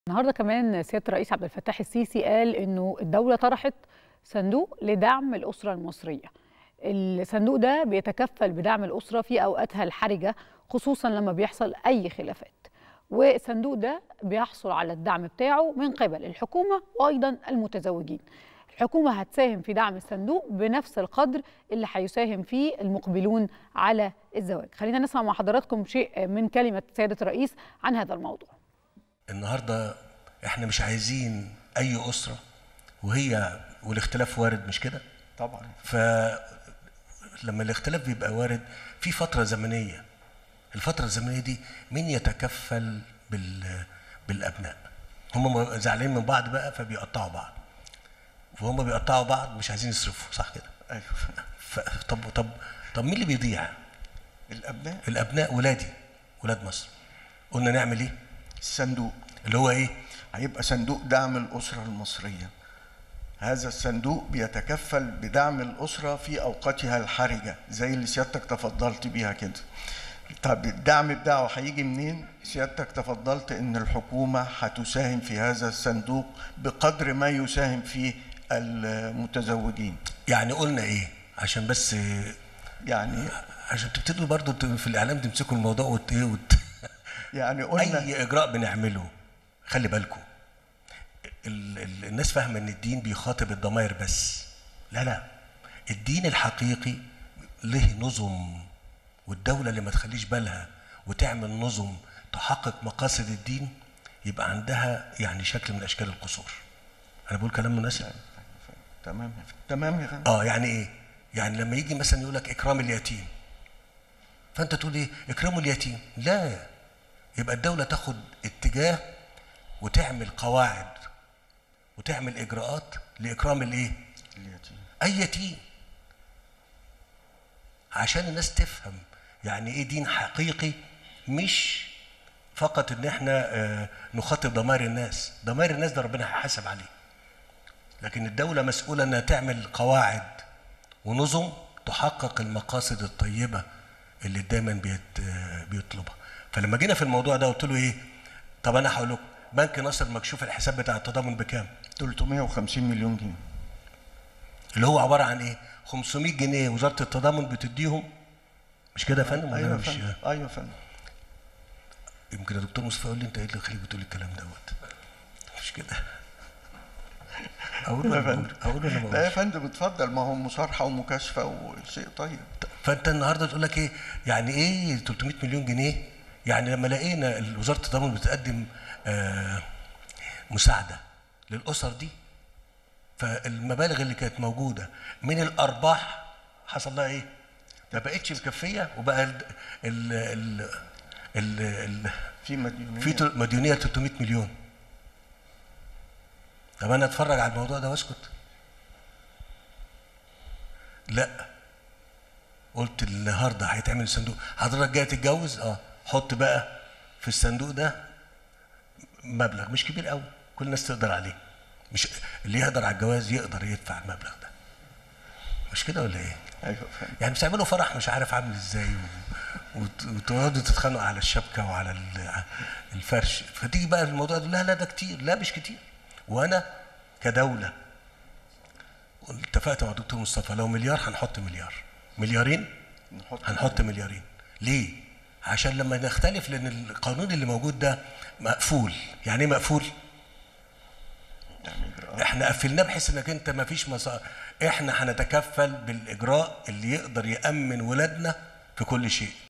النهارده كمان سياده الرئيس عبد الفتاح السيسي قال انه الدوله طرحت صندوق لدعم الاسره المصريه. الصندوق ده بيتكفل بدعم الاسره في اوقاتها الحرجه خصوصا لما بيحصل اي خلافات. والصندوق ده بيحصل على الدعم بتاعه من قبل الحكومه وايضا المتزوجين. الحكومه هتساهم في دعم الصندوق بنفس القدر اللي هيساهم فيه المقبلون على الزواج. خلينا نسمع مع حضراتكم شيء من كلمه سياده الرئيس عن هذا الموضوع. النهارده احنا مش عايزين اي اسره وهي والاختلاف وارد مش كده؟ طبعا فلما الاختلاف بيبقى وارد في فتره زمنيه الفتره الزمنيه دي مين يتكفل بال بالابناء؟ هم زعلانين من بعض بقى فبيقطعوا بعض وهم بيقطعوا بعض مش عايزين يصرفوا صح كده؟ ايوه ف... طب طب طب مين اللي بيضيع؟ الابناء الابناء ولادي ولاد مصر قلنا نعمل ايه؟ الصندوق اللي هو ايه؟ هيبقى صندوق دعم الاسره المصريه هذا الصندوق بيتكفل بدعم الاسره في اوقاتها الحرجه زي اللي سيادتك تفضلت بيها كده طب الدعم بتاعه هيجي منين؟ سيادتك تفضلت ان الحكومه هتساهم في هذا الصندوق بقدر ما يساهم فيه المتزوجين يعني قلنا ايه؟ عشان بس يعني عشان تبتدوا برضو في الاعلام تمسكوا الموضوع وت... ايه وت... يعني قلنا اي اجراء بنعمله خلي بالكم ال... ال... الناس فاهمه ان الدين بيخاطب الضمائر بس لا لا الدين الحقيقي له نظم والدوله اللي ما تخليش بالها وتعمل نظم تحقق مقاصد الدين يبقى عندها يعني شكل من اشكال القصور انا بقول كلام مناسب تمام يا فندم. تمام يا فندم اه يعني ايه يعني لما يجي مثلا يقول لك اكرام اليتيم فانت تقول ايه اكرموا اليتيم لا يبقى الدوله تاخد اتجاه وتعمل قواعد وتعمل اجراءات لاكرام الايه اليتيم اي يتيم عشان الناس تفهم يعني ايه دين حقيقي مش فقط ان احنا آه، نخاطب ضمائر الناس ضمائر الناس ده ربنا هيحاسب عليه لكن الدولة مسؤولة انها تعمل قواعد ونظم تحقق المقاصد الطيبة اللي دايما بيت آه، بيطلبها فلما جينا في الموضوع ده قلت له ايه طب انا هقول لكم بنك ناصر مكشوف الحساب بتاع التضامن بكام 350 مليون جنيه اللي هو عبارة عن ايه 500 جنيه وزارة التضامن بتديهم مش كده يا فندم ولا ايوه أنا يا مش فندم ايوه يا فندم يمكن يا دكتور مصطفى يقول لي انت ايه اللي خليك بتقول الكلام دوت مش كده اقول يا ولا فندم. بقول اقول ولا ما لا يا بقولش فندم اتفضل ما هو مصارحه ومكاشفه وشيء طيب فانت النهارده تقول لك ايه يعني ايه 300 مليون جنيه يعني لما لقينا وزاره التضامن بتقدم آه مساعده للاسر دي فالمبالغ اللي كانت موجوده من الارباح حصل لها ايه؟ ما بقتش مكفيه وبقى ال ال ال ال ال في مديونيه في تل- مديونيه 300 مليون طب انا اتفرج على الموضوع ده واسكت لا قلت النهارده هيتعمل صندوق حضرتك جاي تتجوز اه حط بقى في الصندوق ده مبلغ مش كبير قوي كل الناس تقدر عليه مش اللي يقدر على الجواز يقدر يدفع المبلغ ده مش كده ولا ايه ايوه يا فندم يعني بتعملوا فرح مش عارف عامل ازاي و... وت- وتقعدوا تتخانقوا على الشبكه وعلى ال- الفرش فتيجي بقى الموضوع ده لا لا ده كتير لا مش كتير وانا كدوله اتفقت مع الدكتور مصطفى لو مليار هنحط مليار مليارين نحط هنحط مليارين ليه عشان لما نختلف لان القانون اللي موجود ده مقفول يعني ايه مقفول يعني إجراءات. احنا قفلناه بحيث انك انت ما فيش مسار احنا هنتكفل بالاجراء اللي يقدر يامن ولادنا في كل شيء